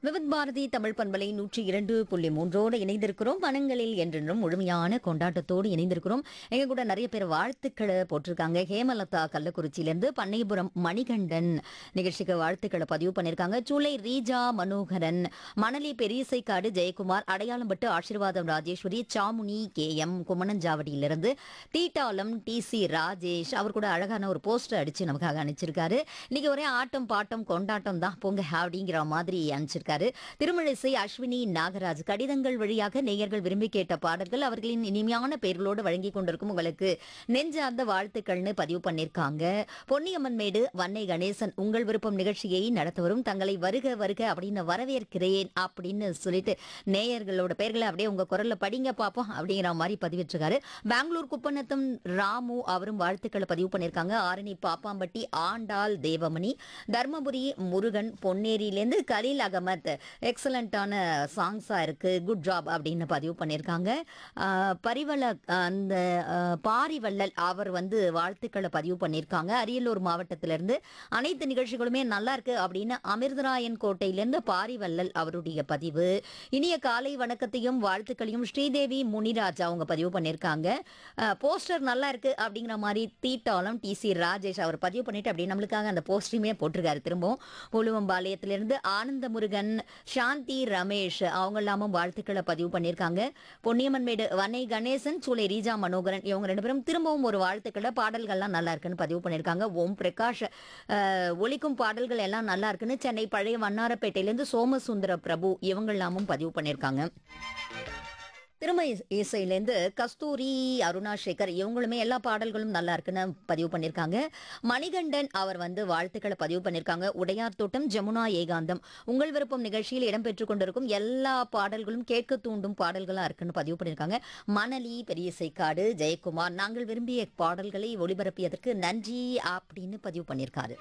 விவித் பாரதி தமிழ் பண்பலை நூற்றி இரண்டு புள்ளி மூன்றோடு இணைந்திருக்கிறோம் மனங்களில் என்றென்றும் முழுமையான கொண்டாட்டத்தோடு இணைந்திருக்கிறோம் எங்க கூட நிறைய பேர் வாழ்த்துக்களை போட்டிருக்காங்க ஹேமலதா கள்ளக்குறிச்சியிலிருந்து பண்ணைபுரம் மணிகண்டன் நிகழ்ச்சிக்கு வாழ்த்துக்களை பதிவு பண்ணியிருக்காங்க சூளை ரீஜா மனோகரன் மணலி பெரியசைக்காடு ஜெயக்குமார் அடையாளம்பட்டு ஆசீர்வாதம் ராஜேஸ்வரி சாமுனி கே எம் குமணஞ்சாவடியிலிருந்து தீட்டாலம் டி சி ராஜேஷ் அவர் கூட அழகான ஒரு போஸ்டர் அடிச்சு நமக்காக அனுப்பிச்சிருக்காரு இன்னைக்கு ஒரே ஆட்டம் பாட்டம் கொண்டாட்டம் தான் போங்க அப்படிங்கிற மாதிரி அனுப்பிச்சிருக்காரு திருமழிசை அஸ்வினி நாகராஜ் கடிதங்கள் வழியாக நேயர்கள் விரும்பி கேட்ட பாடல்கள் அவர்களின் இனிமையான பெயர்களோடு வழங்கி கொண்டிருக்கும் உங்களுக்கு நெஞ்சார்ந்த வாழ்த்துக்கள்னு பதிவு பண்ணியிருக்காங்க பொன்னியம்மன் மேடு வன்னை கணேசன் உங்கள் விருப்பம் நிகழ்ச்சியை நடத்த வரும் தங்களை வருக வருக அப்படின்னு வரவேற்கிறேன் அப்படின்னு சொல்லிட்டு நேயர்களோட பெயர்களை அப்படியே உங்க குரல்ல படிங்க பார்ப்போம் அப்படிங்கிற மாதிரி பதிவிட்டிருக்காரு பெங்களூர் குப்பநத்தம் ராமு அவரும் வாழ்த்துக்களை பதிவு பண்ணியிருக்காங்க ஆரணி பாப்பாம்பட்டி ஆண்டாள் தேவமணி தர்மபுரி முருகன் பொன்னேரியிலேருந்து கலீல் அகமத் எக்ஸலண்ட்டான சாங்ஸா இருக்கு குட் ஜாப் அப்படின்னு பதிவு பண்ணியிருக்காங்க ஆஹ் பரிவள அந்த ஆஹ் பாரிவள்ளல் அவர் வந்து வாழ்த்துக்களை பதிவு பண்ணியிருக்காங்க அரியலூர் மாவட்டத்திலிருந்து அனைத்து நிகழ்ச்சிகளுமே நல்லா இருக்கு அப்படின்னு அமிர்தராயன் கோட்டையிலிருந்து பாரிவள்ளல் அவருடைய பதிவு இனிய காலை வணக்கத்தையும் வாழ்த்துக்களையும் ஸ்ரீதேவி முனிராஜ் அவங்க பதிவு பண்ணியிருக்காங்க போஸ்டர் நல்லா இருக்கு அப்படிங்கிற மாதிரி தீட்டாலம் டி சி ராஜேஷ் அவர் பதிவு பண்ணிட்டு அப்படி நம்மளுக்காக அந்த போஸ்டருமே போட்டிருக்காரு திரும்பவும் உழுவம்பாளையத்திலிருந்து ஆனந்த முருகன் சாந்தி ரமேஷ் அவங்க எல்லாமும் வாழ்த்துக்களை பதிவு பண்ணியிருக்காங்க பொன்னியம்மன் மேடு வன்னை கணேசன் சூளை ரீஜா மனோகரன் இவங்க ரெண்டு பேரும் திரும்பவும் ஒரு வாழ்த்துக்களை பாடல்கள்லாம் நல்லா இருக்குன்னு பதிவு பண்ணியிருக்காங்க ஓம் பிரகாஷ் அஹ், ஒலிக்கும் பாடல்கள் எல்லாம் நல்லா இருக்குன்னு சென்னை பழைய வண்ணாரப்பேட்டையிலேருந்து சோமசுந்தர பிரபு இவங்க எல்லாமும் பதிவு பண்ணியிருக்காங்க திரும இசையிலேருந்து கஸ்தூரி அருணா சேகர் இவங்களுமே எல்லா பாடல்களும் நல்லா இருக்குன்னு பதிவு பண்ணியிருக்காங்க மணிகண்டன் அவர் வந்து வாழ்த்துக்களை பதிவு பண்ணியிருக்காங்க உடையார் தோட்டம் ஜமுனா ஏகாந்தம் உங்கள் விருப்பம் நிகழ்ச்சியில் இடம்பெற்றுக் கொண்டிருக்கும் எல்லா பாடல்களும் கேட்க தூண்டும் பாடல்களா இருக்குன்னு பதிவு பண்ணியிருக்காங்க மணலி பெரியசைக்காடு ஜெயக்குமார் நாங்கள் விரும்பிய பாடல்களை ஒளிபரப்பியதற்கு நன்றி அப்படின்னு பதிவு பண்ணியிருக்காரு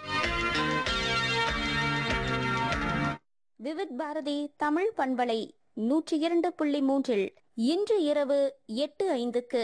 விவித் பாரதி தமிழ் பண்பலை நூற்றி இரண்டு புள்ளி மூன்றில் இன்று இரவு எட்டு ஐந்துக்கு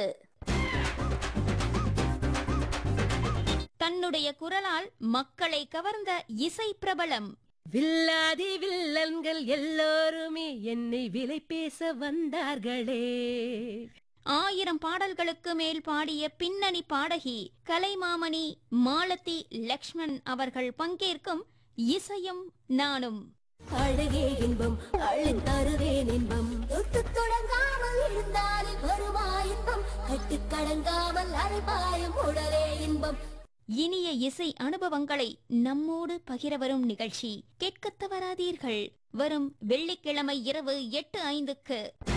தன்னுடைய குரலால் மக்களை கவர்ந்த இசை பிரபலம் வில்லாதி வில்லன்கள் எல்லோருமே என்னை விலை பேச வந்தார்களே ஆயிரம் பாடல்களுக்கு மேல் பாடிய பின்னணி பாடகி கலைமாமணி மாலதி லக்ஷ்மண் அவர்கள் பங்கேற்கும் இசையும் நானும் அழகே இன்பம் அள்ளி தருவேன் இன்பம் தொட்டு தொடங்காமல் இருந்தாலே வருமா இன்பம் கட்டு கடங்காமல் அரைபாயம் உடலே இன்பம் இனிய இசை அனுபவங்களை நம்மோடு பகிர வரும் நிகழ்ச்சி கேட்கத் தவறாதீர்கள் வரும் வெள்ளிக்கிழமை இரவு எட்டு ஐந்துக்கு